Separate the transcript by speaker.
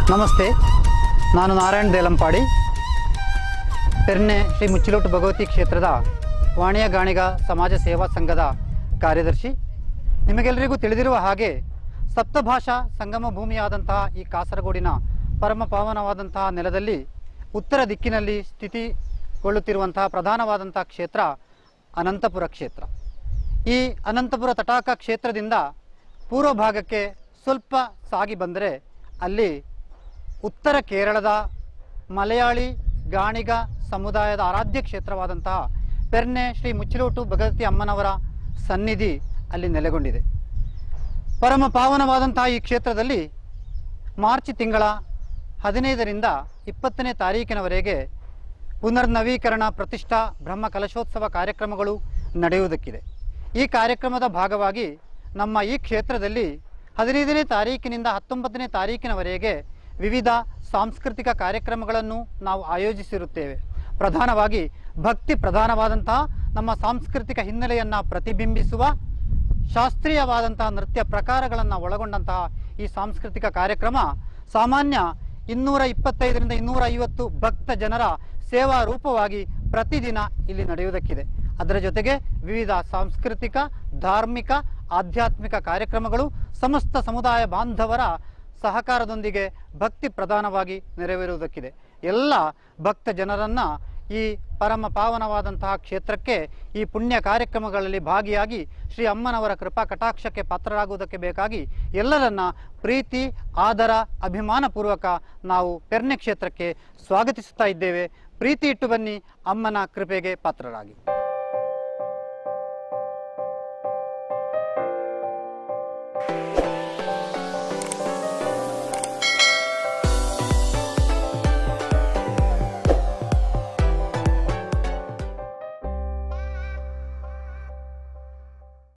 Speaker 1: ನಮಸ್ತೆ ನಾನು ನಾರಾಯಣ್ ದೇಲಂಪಾಡಿ ಪೆರ್ನೆ ಶ್ರೀ ಮುಚ್ಚಿಲೋಟು ಭಗವತಿ ಕ್ಷೇತ್ರದ ವಾಣಿಯ ಗಾಣಿಗ ಸಮಾಜ ಸೇವಾ ಸಂಘದ ಕಾರ್ಯದರ್ಶಿ ನಿಮಗೆಲ್ಲರಿಗೂ ತಿಳಿದಿರುವ ಹಾಗೆ ಸಪ್ತಭಾಷಾ ಸಂಗಮ ಭೂಮಿಯಾದಂತಹ ಈ ಕಾಸರಗೋಡಿನ ಪರಮ ಪಾವನವಾದಂತಹ ನೆಲದಲ್ಲಿ ಉತ್ತರ ದಿಕ್ಕಿನಲ್ಲಿ ಸ್ಥಿತಿಗೊಳ್ಳುತ್ತಿರುವಂತಹ ಪ್ರಧಾನವಾದಂತಹ ಕ್ಷೇತ್ರ ಅನಂತಪುರ ಕ್ಷೇತ್ರ ಈ ಅನಂತಪುರ ತಟಾಕ ಕ್ಷೇತ್ರದಿಂದ ಪೂರ್ವ ಭಾಗಕ್ಕೆ ಸ್ವಲ್ಪ ಸಾಗಿ ಬಂದರೆ ಅಲ್ಲಿ ಉತ್ತರ ಕೇರಳದ ಮಲಯಾಳಿ ಗಾಣಿಗ ಸಮುದಾಯದ ಆರಾಧ್ಯ ಕ್ಷೇತ್ರವಾದಂತಹ ಪೆರ್ನೆ ಶ್ರೀ ಮುಚ್ಚಿಲೋಟು ಭಗವತಿ ಅಮ್ಮನವರ ಸನ್ನಿಧಿ ಅಲ್ಲಿ ನೆಲೆಗೊಂಡಿದೆ ಪರಮ ಪಾವನವಾದಂತಹ ಈ ಕ್ಷೇತ್ರದಲ್ಲಿ ಮಾರ್ಚ್ ತಿಂಗಳ ಹದಿನೈದರಿಂದ ಇಪ್ಪತ್ತನೇ ತಾರೀಕಿನವರೆಗೆ ಪುನರ್ನವೀಕರಣ ಪ್ರತಿಷ್ಠಾ ಬ್ರಹ್ಮ ಕಲಶೋತ್ಸವ ಕಾರ್ಯಕ್ರಮಗಳು ನಡೆಯುವುದಕ್ಕಿದೆ ಈ ಕಾರ್ಯಕ್ರಮದ ಭಾಗವಾಗಿ ನಮ್ಮ ಈ ಕ್ಷೇತ್ರದಲ್ಲಿ ಹದಿನೈದನೇ ತಾರೀಕಿನಿಂದ ಹತ್ತೊಂಬತ್ತನೇ ತಾರೀಕಿನವರೆಗೆ ವಿವಿಧ ಸಾಂಸ್ಕೃತಿಕ ಕಾರ್ಯಕ್ರಮಗಳನ್ನು ನಾವು ಆಯೋಜಿಸಿರುತ್ತೇವೆ ಪ್ರಧಾನವಾಗಿ ಭಕ್ತಿ ಪ್ರಧಾನವಾದಂತಹ ನಮ್ಮ ಸಾಂಸ್ಕೃತಿಕ ಹಿನ್ನೆಲೆಯನ್ನು ಪ್ರತಿಬಿಂಬಿಸುವ ಶಾಸ್ತ್ರೀಯವಾದಂತಹ ನೃತ್ಯ ಪ್ರಕಾರಗಳನ್ನು ಒಳಗೊಂಡಂತಹ ಈ ಸಾಂಸ್ಕೃತಿಕ ಕಾರ್ಯಕ್ರಮ ಸಾಮಾನ್ಯ ಇನ್ನೂರ ಇಪ್ಪತ್ತೈದರಿಂದ ಇನ್ನೂರ ಐವತ್ತು ಭಕ್ತ ಜನರ ಸೇವಾ ರೂಪವಾಗಿ ಪ್ರತಿದಿನ ಇಲ್ಲಿ ನಡೆಯುವುದಕ್ಕಿದೆ ಅದರ ಜೊತೆಗೆ ವಿವಿಧ ಸಾಂಸ್ಕೃತಿಕ ಧಾರ್ಮಿಕ ಆಧ್ಯಾತ್ಮಿಕ ಕಾರ್ಯಕ್ರಮಗಳು ಸಮಸ್ತ ಸಮುದಾಯ ಬಾಂಧವರ ಸಹಕಾರದೊಂದಿಗೆ ಭಕ್ತಿ ಪ್ರಧಾನವಾಗಿ ನೆರವೇರುವುದಕ್ಕಿದೆ ಎಲ್ಲ ಭಕ್ತ ಜನರನ್ನ ಈ ಪರಮ ಪಾವನವಾದಂತಹ ಕ್ಷೇತ್ರಕ್ಕೆ ಈ ಪುಣ್ಯ ಕಾರ್ಯಕ್ರಮಗಳಲ್ಲಿ ಭಾಗಿಯಾಗಿ ಶ್ರೀ ಅಮ್ಮನವರ ಕೃಪಾ ಕಟಾಕ್ಷಕ್ಕೆ ಪಾತ್ರರಾಗುವುದಕ್ಕೆ ಬೇಕಾಗಿ ಎಲ್ಲರನ್ನ ಪ್ರೀತಿ ಆದರ ಅಭಿಮಾನಪೂರ್ವಕ ನಾವು ಪೆರ್ನೆ ಕ್ಷೇತ್ರಕ್ಕೆ ಸ್ವಾಗತಿಸುತ್ತಾ ಇದ್ದೇವೆ ಪ್ರೀತಿ ಇಟ್ಟು ಬನ್ನಿ ಅಮ್ಮನ ಕೃಪೆಗೆ ಪಾತ್ರರಾಗಿ